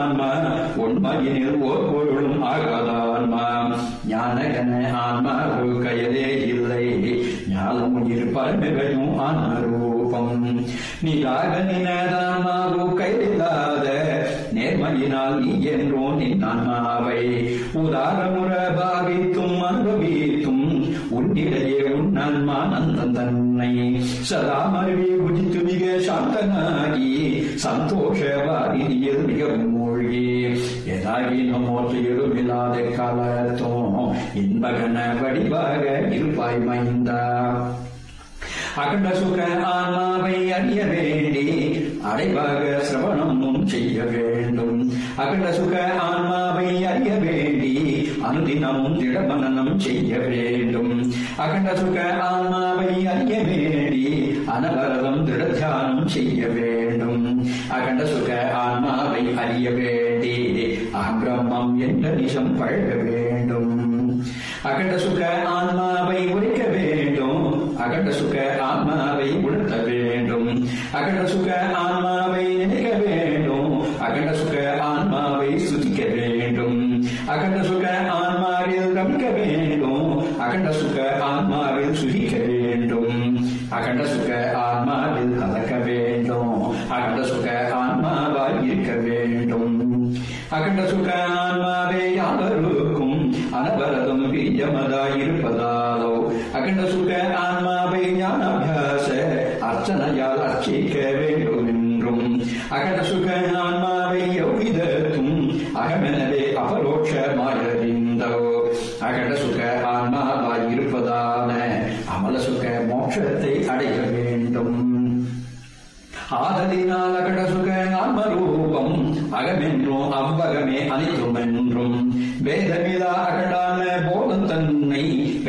ஆன்மா உண்மையினில் ஓர் பொருளும் ஆகாதான்மா ஞானகன ஆன்மாவு கையிலே இல்லை ஞானம் உயிர் பரமையும் ஆன்மரூபம் நீராக நினதான்மாவு கையில்லாத நேர்மையினால் நீ என்றோ நின் ஆன்மாவை உதாரமுற பாவித்தும் அனுபவித்தும் உன்னிடையே உன் ஆன்மா நந்தன் தன்னை சதா மருவி புஜித்து மிக சாந்தனாகி சந்தோஷ வாரியில் மிகவும் மூழ்கி ஏதாகினும் மோசையிலும் இல்லாத காலத்தும் இன்பகன வடிவாக இருப்பாய் மைந்தா அகண்ட சுக ஆன்மாவை அறிய வேண்டி அடைவாக சிரவணமும் செய்ய வேண்டும் அகண்ட சுக ஆன்மாவை அறிய வேண்டி அனுதினமும் திடமனனம் செய்ய வேண்டும் அகண்ட சுக ஆன்மாவை அறிய வேண்டி அனவரதம் திட தியானம் செய்ய வேண்டும் அகண்ட சுக ஆன்மாவை அறிய வேண்டி அகிரமம் என்ற நிஷம் பழக வேண்டும் அகண்ட சுக ஆன்மாவை உரைக்க வேண்டும் அகண்ட சுக ஆன்மாவை உணர்த்த வேண்டும் அகண்ட சுக ஆன்மாவை நினைக்க வேண்டும் அகண்ட சுக ஆன்மாவை சுதிக்க வேண்டும் அகண்ட சுக ஆன்மாவில் ரமிக்க வேண்டும் அகண்ட சுக ஆன்மாவில் சுகிக்க வேண்டும் அகண்ட சுக ஆன்மாவில் கலக்க வேண்டும் அகண்ட சுக ஆன்மாவாய் இருக்க வேண்டும் அகண்ட சுக ஆன்மாவே யாவருக்கும் அனவரதம் பிரியமதாயிருப்பதாலோ அகண்ட சுக ஆன்மாவை ஞானாபியாச அர்ச்சனையால் அர்ச்சிக்க வேண்டும் என்றும் அகண்ட சுக ஆன்மாவை எவ்விதத்தும் அகமெனவே அபரோட்சமாயறிந்தோ அகண்ட சுக ஆன்மாவாய் இருப்பதான அமல சுக மோட்சத்தை அடைய வேண்டும் ஆதலினால் அகட சுக ஆன்மரூபம் அகமென்றும் அவ்வகமே அனைத்தும் என்றும் வேதமிலா அகடான போதம் தன்னை